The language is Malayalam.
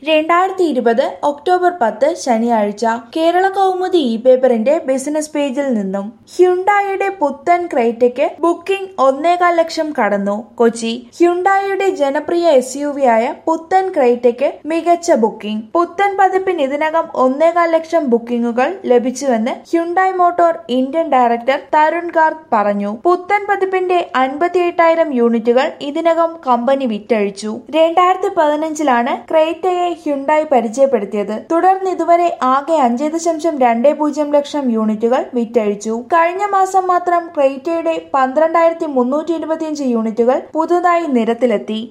രണ്ടായിരത്തി ഇരുപത് ഒക്ടോബർ പത്ത് ശനിയാഴ്ച കേരള കൗമുദി ഇ പേപ്പറിന്റെ ബിസിനസ് പേജിൽ നിന്നും ഹ്യുണ്ടായുടെ പുത്തൻ ക്രൈറ്റയ്ക്ക് ബുക്കിംഗ് ഒന്നേകാൽ ലക്ഷം കടന്നു കൊച്ചി ഹ്യുണ്ടായുടെ ജനപ്രിയ എസ് യു വി ആയ പുത്തൻ ക്രൈറ്റയ്ക്ക് മികച്ച ബുക്കിംഗ് പുത്തൻ പതിപ്പിന് ഇതിനകം ഒന്നേകാൽ ലക്ഷം ബുക്കിംഗുകൾ ലഭിച്ചുവെന്ന് Hyundai motor Indian director Tarun Garg പറഞ്ഞു പുത്തൻ പതിപ്പിന്റെ അൻപത്തി എട്ടായിരം യൂണിറ്റുകൾ ഇതിനകം കമ്പനി വിറ്റഴിച്ചു രണ്ടായിരത്തി പതിനഞ്ചിലാണ് ക്രൈറ്റയെ ഹ്യുണ്ടായി പരിചയപ്പെടുത്തിയത് തുടർന്ന് ഇതുവരെ ആകെ അഞ്ച് ദശാംശം രണ്ട് പൂജ്യം ലക്ഷം യൂണിറ്റുകൾ വിറ്റഴിച്ചു കഴിഞ്ഞ മാസം മാത്രം ക്രൈറ്റയുടെ പന്ത്രണ്ടായിരത്തി മുന്നൂറ്റി ഇരുപത്തിയഞ്ച് യൂണിറ്റുകൾ പുതുതായി നിരത്തിലെത്തി